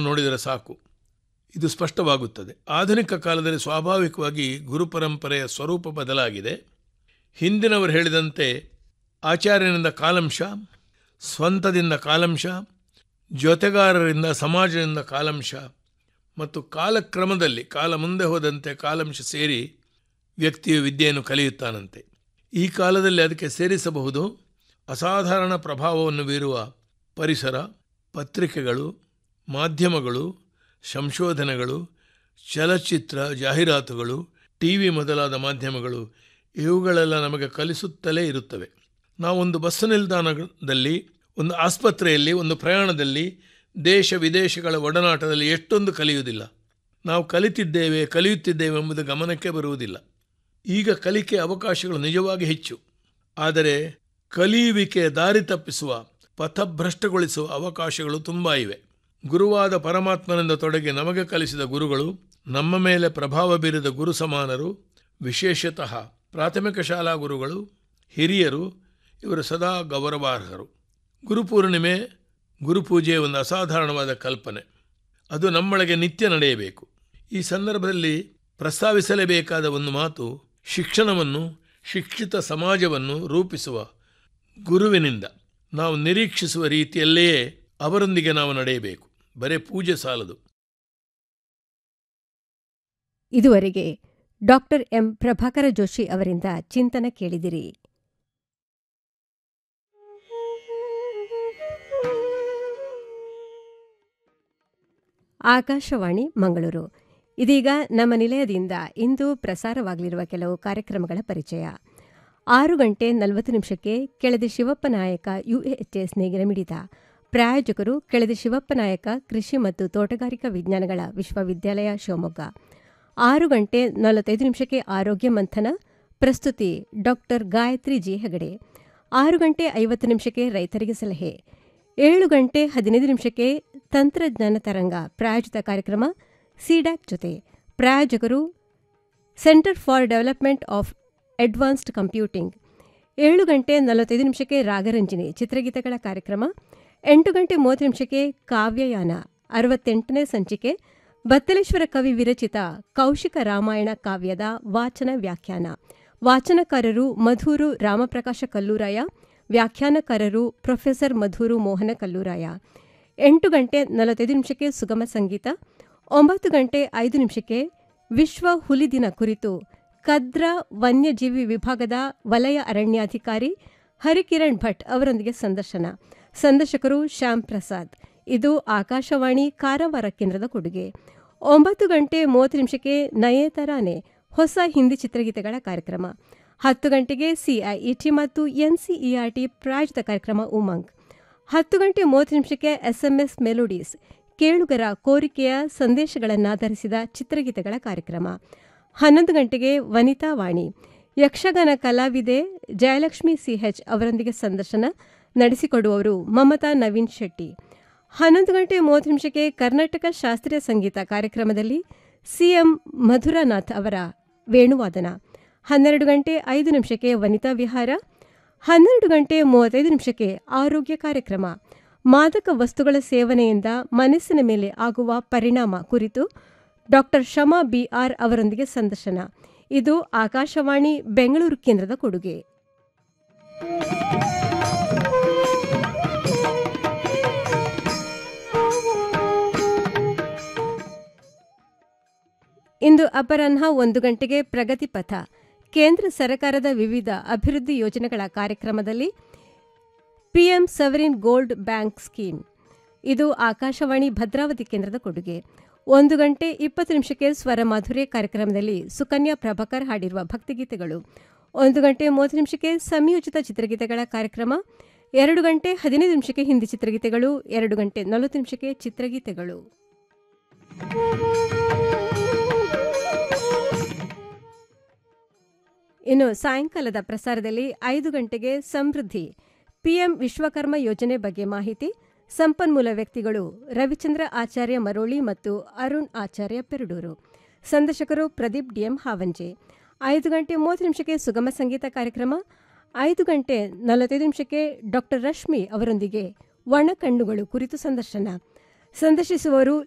ನೋಡಿದರೆ ಸಾಕು ಇದು ಸ್ಪಷ್ಟವಾಗುತ್ತದೆ ಆಧುನಿಕ ಕಾಲದಲ್ಲಿ ಸ್ವಾಭಾವಿಕವಾಗಿ ಗುರುಪರಂಪರೆಯ ಸ್ವರೂಪ ಬದಲಾಗಿದೆ ಹಿಂದಿನವರು ಹೇಳಿದಂತೆ ಆಚಾರ್ಯನಿಂದ ಕಾಲಂಶ ಸ್ವಂತದಿಂದ ಕಾಲಂಶ ಜೊತೆಗಾರರಿಂದ ಸಮಾಜದಿಂದ ಕಾಲಂಶ ಮತ್ತು ಕಾಲಕ್ರಮದಲ್ಲಿ ಕಾಲ ಮುಂದೆ ಹೋದಂತೆ ಕಾಲಂಶ ಸೇರಿ ವ್ಯಕ್ತಿಯು ವಿದ್ಯೆಯನ್ನು ಕಲಿಯುತ್ತಾನಂತೆ ಈ ಕಾಲದಲ್ಲಿ ಅದಕ್ಕೆ ಸೇರಿಸಬಹುದು ಅಸಾಧಾರಣ ಪ್ರಭಾವವನ್ನು ಬೀರುವ ಪರಿಸರ ಪತ್ರಿಕೆಗಳು ಮಾಧ್ಯಮಗಳು ಸಂಶೋಧನೆಗಳು ಚಲಚಿತ್ರ ಜಾಹೀರಾತುಗಳು ಟಿ ವಿ ಮೊದಲಾದ ಮಾಧ್ಯಮಗಳು ಇವುಗಳೆಲ್ಲ ನಮಗೆ ಕಲಿಸುತ್ತಲೇ ಇರುತ್ತವೆ ನಾವೊಂದು ಬಸ್ ನಿಲ್ದಾಣದಲ್ಲಿ ಒಂದು ಆಸ್ಪತ್ರೆಯಲ್ಲಿ ಒಂದು ಪ್ರಯಾಣದಲ್ಲಿ ದೇಶ ವಿದೇಶಗಳ ಒಡನಾಟದಲ್ಲಿ ಎಷ್ಟೊಂದು ಕಲಿಯುವುದಿಲ್ಲ ನಾವು ಕಲಿತಿದ್ದೇವೆ ಕಲಿಯುತ್ತಿದ್ದೇವೆ ಎಂಬುದು ಗಮನಕ್ಕೆ ಬರುವುದಿಲ್ಲ ಈಗ ಕಲಿಕೆ ಅವಕಾಶಗಳು ನಿಜವಾಗಿ ಹೆಚ್ಚು ಆದರೆ ಕಲಿಯುವಿಕೆ ದಾರಿ ತಪ್ಪಿಸುವ ಪಥಭ್ರಷ್ಟಗೊಳಿಸುವ ಅವಕಾಶಗಳು ತುಂಬ ಇವೆ ಗುರುವಾದ ಪರಮಾತ್ಮನಿಂದ ತೊಡಗಿ ನಮಗೆ ಕಲಿಸಿದ ಗುರುಗಳು ನಮ್ಮ ಮೇಲೆ ಪ್ರಭಾವ ಬೀರಿದ ಗುರು ಸಮಾನರು ವಿಶೇಷತಃ ಪ್ರಾಥಮಿಕ ಶಾಲಾ ಗುರುಗಳು ಹಿರಿಯರು ಇವರು ಸದಾ ಗೌರವಾರ್ಹರು ಗುರುಪೂರ್ಣಿಮೆ ಗುರುಪೂಜೆ ಒಂದು ಅಸಾಧಾರಣವಾದ ಕಲ್ಪನೆ ಅದು ನಮ್ಮೊಳಗೆ ನಿತ್ಯ ನಡೆಯಬೇಕು ಈ ಸಂದರ್ಭದಲ್ಲಿ ಪ್ರಸ್ತಾವಿಸಲೇಬೇಕಾದ ಒಂದು ಮಾತು ಶಿಕ್ಷಣವನ್ನು ಶಿಕ್ಷಿತ ಸಮಾಜವನ್ನು ರೂಪಿಸುವ ಗುರುವಿನಿಂದ ನಾವು ನಿರೀಕ್ಷಿಸುವ ರೀತಿಯಲ್ಲಿಯೇ ಅವರೊಂದಿಗೆ ನಾವು ನಡೆಯಬೇಕು ಬರೇ ಪೂಜೆ ಸಾಲದು ಇದುವರೆಗೆ ಡಾಕ್ಟರ್ ಎಂ ಪ್ರಭಾಕರ ಜೋಶಿ ಅವರಿಂದ ಚಿಂತನ ಕೇಳಿದಿರಿ ಆಕಾಶವಾಣಿ ಮಂಗಳೂರು ಇದೀಗ ನಮ್ಮ ನಿಲಯದಿಂದ ಇಂದು ಪ್ರಸಾರವಾಗಲಿರುವ ಕೆಲವು ಕಾರ್ಯಕ್ರಮಗಳ ಪರಿಚಯ ಆರು ಗಂಟೆ ನಲವತ್ತು ನಿಮಿಷಕ್ಕೆ ಕೆಳದಿ ಶಿವಪ್ಪ ನಾಯಕ ಯುಎಚ್ಎಸ್ ನೇಗಿಲ ಮಿಡಿತ ಪ್ರಾಯೋಜಕರು ಕೆಳದಿ ಶಿವಪ್ಪ ನಾಯಕ ಕೃಷಿ ಮತ್ತು ತೋಟಗಾರಿಕಾ ವಿಜ್ಞಾನಗಳ ವಿಶ್ವವಿದ್ಯಾಲಯ ಶಿವಮೊಗ್ಗ ಆರು ಗಂಟೆ ನಲವತ್ತೈದು ನಿಮಿಷಕ್ಕೆ ಆರೋಗ್ಯ ಮಂಥನ ಪ್ರಸ್ತುತಿ ಡಾಕ್ಟರ್ ಗಾಯತ್ರಿ ಜಿ ಹೆಗಡೆ ಆರು ಗಂಟೆ ಐವತ್ತು ನಿಮಿಷಕ್ಕೆ ರೈತರಿಗೆ ಸಲಹೆ ಏಳು ಗಂಟೆ ಹದಿನೈದು ನಿಮಿಷಕ್ಕೆ ತಂತ್ರಜ್ಞಾನ ತರಂಗ ಪ್ರಾಯೋಜಿತ ಕಾರ್ಯಕ್ರಮ ಸಿಡ್ಯಾಕ್ ಜೊತೆ ಪ್ರಾಯೋಜಕರು centre for development of advanced computing ಏಳು ಗಂಟೆ ನಲವತ್ತೈದು ನಿಮಿಷಕ್ಕೆ ರಾಗರಂಜಿನಿ ಚಿತ್ರಗೀತೆಗಳ ಕಾರ್ಯಕ್ರಮ ಎಂಟು ಗಂಟೆ ಮೂವತ್ತು ನಿಮಿಷಕ್ಕೆ ಕಾವ್ಯಯಾನ ಅರವತ್ತೆಂಟನೇ ಸಂಚಿಕೆ ಬತ್ತಲೇಶ್ವರ ಕವಿ ವಿರಚಿತ ಕೌಶಿಕ ರಾಮಾಯಣ ಕಾವ್ಯದ ವಾಚನ ವ್ಯಾಖ್ಯಾನ ವಾಚನಕಾರರು ಮಧೂರು ರಾಮಪ್ರಕಾಶ ಕಲ್ಲೂರಾಯ ವ್ಯಾಖ್ಯಾನಕಾರರು ಪ್ರೊಫೆಸರ್ ಮಧೂರು ಮೋಹನ ಕಲ್ಲೂರಾಯ ಎಂಟು ಗಂಟೆ ನಲವತ್ತೈದು ನಿಮಿಷಕ್ಕೆ ಸುಗಮ ಸಂಗೀತ ಒಂಬತ್ತು ಗಂಟೆ ಐದು ನಿಮಿಷಕ್ಕೆ ವಿಶ್ವ ಹುಲಿ ದಿನ ಕುರಿತು ಕದ್ರಾ ವನ್ಯಜೀವಿ ವಿಭಾಗದ ವಲಯ ಅರಣ್ಯಾಧಿಕಾರಿ ಹರಿಕಿರಣ್ ಭಟ್ ಅವರೊಂದಿಗೆ ಸಂದರ್ಶನ ಸಂದರ್ಶಕರು ಶ್ಯಾಮ್ ಪ್ರಸಾದ್ ಇದು ಆಕಾಶವಾಣಿ ಕಾರವಾರ ಕೇಂದ್ರದ ಕೊಡುಗೆ ಒಂಬತ್ತು ಗಂಟೆ ಮೂವತ್ತು ನಿಮಿಷಕ್ಕೆ ನಯೇತರಾನೆ ಹೊಸ ಹಿಂದಿ ಚಿತ್ರಗೀತೆಗಳ ಕಾರ್ಯಕ್ರಮ ಹತ್ತು ಗಂಟೆಗೆ ಸಿಐಇಟಿ ಮತ್ತು ಎನ್ಸಿಇಆರ್ಟಿ ಪ್ರಾಯೋಜಿತ ಕಾರ್ಯಕ್ರಮ ಉಮಂಗ್ ಹತ್ತು ಗಂಟೆ ಮೂವತ್ತು ನಿಮಿಷಕ್ಕೆ ಎಸ್ಎಂಎಸ್ ಮೆಲೋಡೀಸ್ ಕೇಳುಗರ ಕೋರಿಕೆಯ ಸಂದೇಶಗಳನ್ನಾಧರಿಸಿದ ಚಿತ್ರಗೀತೆಗಳ ಕಾರ್ಯಕ್ರಮ ಹನ್ನೊಂದು ಗಂಟೆಗೆ ವನಿತಾ ವಾಣಿ ಯಕ್ಷಗಾನ ಕಲಾವಿದೆ ಜಯಲಕ್ಷ್ಮಿ ಸಿಎಚ್ ಅವರೊಂದಿಗೆ ಸಂದರ್ಶನ ನಡೆಸಿಕೊಡುವವರು ಮಮತಾ ನವೀನ್ ಶೆಟ್ಟಿ ಹನ್ನೊಂದು ಗಂಟೆ ಮೂವತ್ತು ನಿಮಿಷಕ್ಕೆ ಕರ್ನಾಟಕ ಶಾಸ್ತ್ರೀಯ ಸಂಗೀತ ಕಾರ್ಯಕ್ರಮದಲ್ಲಿ ಸಿಎಂ ಮಧುರಾನಾಥ್ ಅವರ ವೇಣುವಾದನ ಹನ್ನೆರಡು ಗಂಟೆ ಐದು ನಿಮಿಷಕ್ಕೆ ವನಿತಾ ವಿಹಾರ ಹನ್ನೆರಡು ಗಂಟೆ ಮೂವತ್ತೈದು ನಿಮಿಷಕ್ಕೆ ಆರೋಗ್ಯ ಕಾರ್ಯಕ್ರಮ ಮಾದಕ ವಸ್ತುಗಳ ಸೇವನೆಯಿಂದ ಮನಸ್ಸಿನ ಮೇಲೆ ಆಗುವ ಪರಿಣಾಮ ಕುರಿತು ಡಾಕ್ಟರ್ ಶಮಾ ಬಿಆರ್ ಅವರೊಂದಿಗೆ ಸಂದರ್ಶನ ಇದು ಆಕಾಶವಾಣಿ ಬೆಂಗಳೂರು ಕೇಂದ್ರದ ಕೊಡುಗೆ ಇಂದು ಅಪರಾಹ್ನ ಒಂದು ಗಂಟೆಗೆ ಪ್ರಗತಿ ಪಥ ಕೇಂದ್ರ ಸರ್ಕಾರದ ವಿವಿಧ ಅಭಿವೃದ್ಧಿ ಯೋಜನೆಗಳ ಕಾರ್ಯಕ್ರಮದಲ್ಲಿ PM sovereign gold bank scheme ಇದು ಆಕಾಶವಾಣಿ ಭದ್ರಾವತಿ ಕೇಂದ್ರದ ಕೊಡುಗೆ ಒಂದು ಗಂಟೆ ಇಪ್ಪತ್ತು ನಿಮಿಷಕ್ಕೆ ಸ್ವರ ಮಾಧುರ್ಯ ಕಾರ್ಯಕ್ರಮದಲ್ಲಿ ಸುಕನ್ಯಾ ಪ್ರಭಾಕರ್ ಹಾಡಿರುವ ಭಕ್ತಿಗೀತೆಗಳು ಒಂದು ಗಂಟೆ ಮೂವತ್ತು ನಿಮಿಷಕ್ಕೆ ಸಂಯೋಜಿತ ಚಿತ್ರಗೀತೆಗಳ ಕಾರ್ಯಕ್ರಮ ಎರಡು ಗಂಟೆ ಹದಿನೈದು ನಿಮಿಷಕ್ಕೆ ಹಿಂದಿ ಚಿತ್ರಗೀತೆಗಳು ಎರಡು ಗಂಟೆ ನಲವತ್ತು ನಿಮಿಷಕ್ಕೆ ಚಿತ್ರಗೀತೆಗಳು ಇನ್ನು ಸಾಯಂಕಾಲದ ಪ್ರಸಾರದಲ್ಲಿ ಐದು ಗಂಟೆಗೆ ಸಮೃದ್ಧಿ ಪಿಎಂ ವಿಶ್ವಕರ್ಮ ಯೋಜನೆ ಬಗ್ಗೆ ಮಾಹಿತಿ ಸಂಪನ್ಮೂಲ ವ್ಯಕ್ತಿಗಳು ರವಿಚಂದ್ರ ಆಚಾರ್ಯ ಮರೋಳಿ ಮತ್ತು ಅರುಣ್ ಆಚಾರ್ಯ ಪೆರಡೂರು ಸಂದರ್ಶಕರು ಪ್ರದೀಪ್ ಡಿಎಂ ಹಾವಂಜೆ ಐದು ಗಂಟೆ ಮೂವತ್ತು ನಿಮಿಷಕ್ಕೆ ಸುಗಮ ಸಂಗೀತ ಕಾರ್ಯಕ್ರಮ ಐದು ಗಂಟೆ ನಲವತ್ತೈದು ನಿಮಿಷಕ್ಕೆ ಡಾಕ್ಟರ್ ರಶ್ಮಿ ಅವರೊಂದಿಗೆ ಒಣ ಕಣ್ಣುಗಳು ಕುರಿತು ಸಂದರ್ಶನ ಸಂದರ್ಶಿಸುವವರು